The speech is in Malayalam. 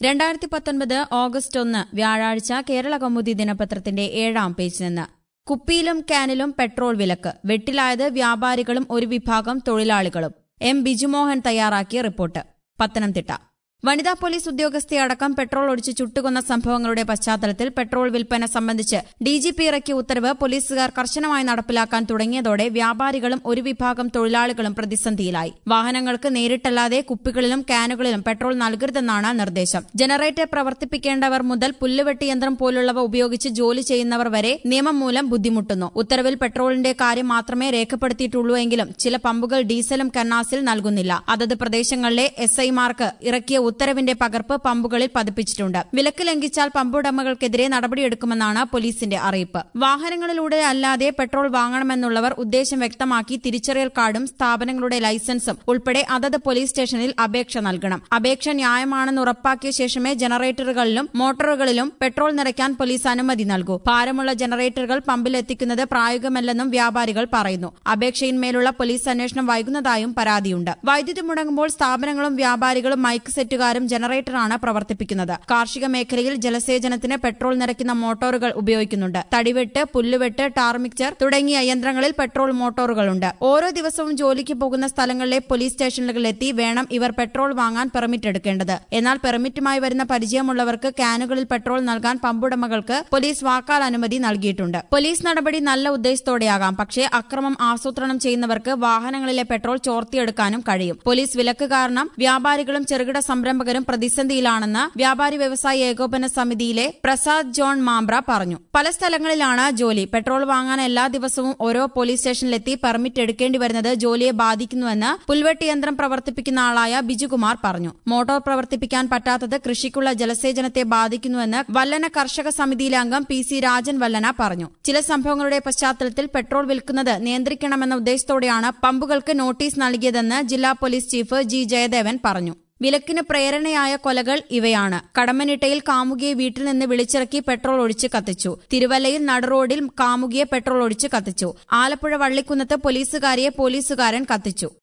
രണ്ടായിരത്തി പത്തൊൻപത് ഓഗസ്റ്റ് ഒന്ന് വ്യാഴാഴ്ച കേരള കൗമുദി ദിനപത്രത്തിന്റെ ഏഴാം പേജിൽ നിന്ന് കുപ്പിയിലും ക്യാനിലും പെട്രോൾ വിലക്ക് വെട്ടിലായത് വ്യാപാരികളും ഒരു വിഭാഗം തൊഴിലാളികളും എം ബിജുമോഹൻ തയ്യാറാക്കിയ റിപ്പോർട്ട് പത്തനംതിട്ട വനിതാ പോലീസ് ഉദ്യോഗസ്ഥയടക്കം പെട്രോൾ ഒഴിച്ച് ചുട്ടുകൊന്ന സംഭവങ്ങളുടെ പശ്ചാത്തലത്തിൽ പെട്രോൾ വിൽപ്പന സംബന്ധിച്ച് ഡിജിപി ഇറക്കിയ ഉത്തരവ് പോലീസുകാർ കർശനമായി നടപ്പിലാക്കാൻ തുടങ്ങിയതോടെ വ്യാപാരികളും ഒരു വിഭാഗം തൊഴിലാളികളും പ്രതിസന്ധിയിലായി വാഹനങ്ങൾക്ക് നേരിട്ടല്ലാതെ കുപ്പികളിലും ക്യാനുകളിലും പെട്രോൾ നൽകരുതെന്നാണ് നിർദ്ദേശം ജനറേറ്റർ പ്രവർത്തിപ്പിക്കേണ്ടവർ മുതൽ പുല്ലുവെട്ടി യന്ത്രം പോലുള്ളവ ഉപയോഗിച്ച് ജോലി ചെയ്യുന്നവർ വരെ നിയമം മൂലം ബുദ്ധിമുട്ടുന്നു ഉത്തരവിൽ പെട്രോളിന്റെ കാര്യം മാത്രമേ രേഖപ്പെടുത്തിയിട്ടുള്ളൂ എങ്കിലും ചില പമ്പുകൾ ഡീസലും കന്നാസിൽ നൽകുന്നില്ല അതത് പ്രദേശങ്ങളിലെ എസ് ഐമാർക്ക് ഇറക്കിയ ഉത്തരവിന്റെ പകർപ്പ് പമ്പുകളിൽ പതിപ്പിച്ചിട്ടുണ്ട് വിലക്ക് ലംഘിച്ചാൽ പമ്പുടമകൾക്കെതിരെ നടപടിയെടുക്കുമെന്നാണ് പോലീസിന്റെ അറിയിപ്പ് വാഹനങ്ങളിലൂടെ അല്ലാതെ പെട്രോൾ വാങ്ങണമെന്നുള്ളവർ ഉദ്ദേശം വ്യക്തമാക്കി തിരിച്ചറിയൽ കാർഡും സ്ഥാപനങ്ങളുടെ ലൈസൻസും ഉൾപ്പെടെ അതത് പോലീസ് സ്റ്റേഷനിൽ അപേക്ഷ നൽകണം അപേക്ഷ ന്യായമാണെന്ന് ഉറപ്പാക്കിയ ശേഷമേ ജനറേറ്ററുകളിലും മോട്ടോറുകളിലും പെട്രോൾ നിറയ്ക്കാൻ പോലീസ് അനുമതി നൽകൂ ഭാരമുള്ള ജനറേറ്ററുകൾ പമ്പിലെത്തിക്കുന്നത് പ്രായോഗികമല്ലെന്നും വ്യാപാരികൾ പറയുന്നു അപേക്ഷയിന്മേലുള്ള പോലീസ് അന്വേഷണം വൈകുന്നതായും പരാതിയുണ്ട് വൈദ്യുതി മുടങ്ങുമ്പോൾ സ്ഥാപനങ്ങളും വ്യാപാരികളും മൈക്ക് സെറ്റുകാരും ജനറേറ്ററാണ് പ്രവർത്തിപ്പിക്കുന്നത് കാർഷിക മേഖലയിൽ ജലസേചനത്തിന് പെട്രോൾ നിറയ്ക്കുന്ന മോട്ടോറുകൾ ഉപയോഗിക്കുന്നുണ്ട് തടിവെട്ട് പുല്ലുവെട്ട് ടാർ മിക്ചർ തുടങ്ങിയ യന്ത്രങ്ങളിൽ പെട്രോൾ മോട്ടോറുകളുണ്ട് ഓരോ ദിവസവും ജോലിക്ക് പോകുന്ന സ്ഥലങ്ങളിലെ പോലീസ് സ്റ്റേഷനുകളിലെത്തി വേണം ഇവർ പെട്രോൾ വാങ്ങാൻ പെർമിറ്റ് എടുക്കേണ്ടത് എന്നാൽ പെർമിറ്റുമായി വരുന്ന പരിചയമുള്ളവർക്ക് ക്യാനുകളിൽ പെട്രോൾ നൽകാൻ പമ്പുടമകൾക്ക് പോലീസ് വാക്കാൽ അനുമതി നൽകിയിട്ടുണ്ട് പോലീസ് നടപടി നല്ല ഉദ്ദേശത്തോടെയാകാം പക്ഷേ അക്രമം ആസൂത്രണം ചെയ്യുന്നവർക്ക് വാഹനങ്ങളിലെ പെട്രോൾ ചോർത്തിയെടുക്കാനും കഴിയും പോലീസ് വിലക്ക് കാരണം വ്യാപാരികളും ചെറുകിട സംരംഭകരും പ്രതിസന്ധിയിലാണെന്ന് വ്യാപാരി വ്യവസായ ഏകോപന സമിതിയിലെ പ്രസാദ് ജോൺ മാംബ്ര പറഞ്ഞു പല സ്ഥലങ്ങളിലാണ് ജോലി പെട്രോൾ വാങ്ങാൻ എല്ലാ ദിവസവും ഓരോ പോലീസ് സ്റ്റേഷനിലെത്തി പെർമിറ്റ് എടുക്കേണ്ടി വരുന്നത് ജോലിയെ ബാധിക്കുന്നുവെന്ന് പുൽവെട്ടി യന്ത്രം പ്രവർത്തിപ്പിക്കുന്ന ആളായ ബിജുകുമാർ പറഞ്ഞു മോട്ടോർ പ്രവർത്തിപ്പിക്കാൻ പറ്റാത്തത് കൃഷിക്കുള്ള ജലസേചനത്തെ ബാധിക്കുന്നുവെന്ന് വല്ലന കർഷക സമിതിയിലെ അംഗം പി സി രാജൻ വല്ലന പറഞ്ഞു ചില സംഭവങ്ങളുടെ പശ്ചാത്തലത്തിൽ പെട്രോൾ വിൽക്കുന്നത് നിയന്ത്രിക്കണമെന്ന ഉദ്ദേശത്തോടെയാണ് പമ്പുകൾക്ക് നോട്ടീസ് നൽകിയതെന്ന് ജില്ലാ പോലീസ് ചീഫ് ജി ജയദേവൻ പറഞ്ഞു വിലക്കിന് പ്രേരണയായ കൊലകൾ ഇവയാണ് കടമ്മനിട്ടയിൽ കാമുകിയെ വീട്ടിൽ നിന്ന് വിളിച്ചിറക്കി പെട്രോൾ ഒഴിച്ച് കത്തിച്ചു തിരുവല്ലയിൽ നടുറോഡിൽ കാമുകിയെ പെട്രോൾ ഒഴിച്ച് കത്തിച്ചു ആലപ്പുഴ വള്ളിക്കുന്നത്ത് പോലീസുകാരിയെ പോലീസുകാരൻ കത്തിച്ചു